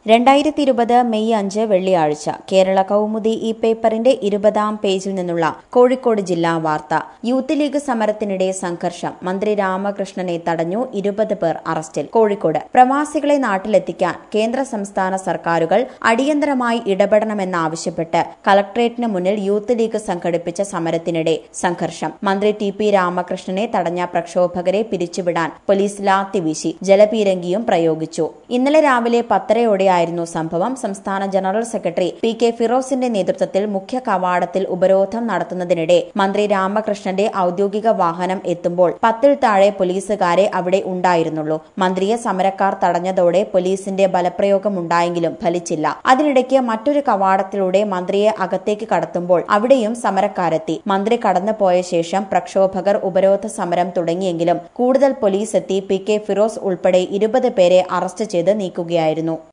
രണ്ടായിരത്തി ഇരുപത് മെയ് അഞ്ച് വെള്ളിയാഴ്ച കേരള കൗമുദി ഈ പേപ്പറിന്റെ ഇരുപതാം പേജിൽ നിന്നുള്ള കോഴിക്കോട് ജില്ലാ വാർത്ത യൂത്ത് ലീഗ് സമരത്തിനിടെ സംഘർഷം മന്ത്രി രാമകൃഷ്ണനെ തടഞ്ഞു ഇരുപത് പേർ അറസ്റ്റിൽ കോഴിക്കോട് പ്രവാസികളെ നാട്ടിലെത്തിക്കാൻ കേന്ദ്ര സംസ്ഥാന സർക്കാരുകൾ അടിയന്തരമായി ഇടപെടണമെന്നാവശ്യപ്പെട്ട് കളക്ട്രേറ്റിന് മുന്നിൽ യൂത്ത് ലീഗ് സംഘടിപ്പിച്ച സമരത്തിനിടെ സംഘർഷം മന്ത്രി ടി പി രാമകൃഷ്ണനെ തടഞ്ഞ പ്രക്ഷോഭകരെ പിരിച്ചുവിടാൻ പോലീസ് ലാത്തിവീശി ജലപീരങ്കിയും പ്രയോഗിച്ചു ഇന്നലെ രാവിലെ പത്തരയോടെയായിരുന്നു സംഭവം സംസ്ഥാന ജനറൽ സെക്രട്ടറി പി കെ ഫിറോസിന്റെ നേതൃത്വത്തിൽ മുഖ്യ കവാടത്തിൽ ഉപരോധം നടത്തുന്നതിനിടെ മന്ത്രി രാമകൃഷ്ണന്റെ ഔദ്യോഗിക വാഹനം എത്തുമ്പോൾ പത്തിൽ താഴെ പോലീസുകാരെ അവിടെ ഉണ്ടായിരുന്നുള്ളൂ മന്ത്രിയെ സമരക്കാർ തടഞ്ഞതോടെ പോലീസിന്റെ ബലപ്രയോഗമുണ്ടായെങ്കിലും ഫലിച്ചില്ല അതിനിടയ്ക്ക് മറ്റൊരു കവാടത്തിലൂടെ മന്ത്രിയെ അകത്തേക്ക് കടത്തുമ്പോൾ അവിടെയും സമരക്കാരെത്തി മന്ത്രി കടന്നുപോയ ശേഷം പ്രക്ഷോഭകർ ഉപരോധ സമരം തുടങ്ങിയെങ്കിലും കൂടുതൽ പോലീസ് എത്തി പി കെ ഫിറോസ് ഉൾപ്പെടെ ഇരുപത് പേരെ അറസ്റ്റ് ചെയ്ത് നീക്കുകയായിരുന്നു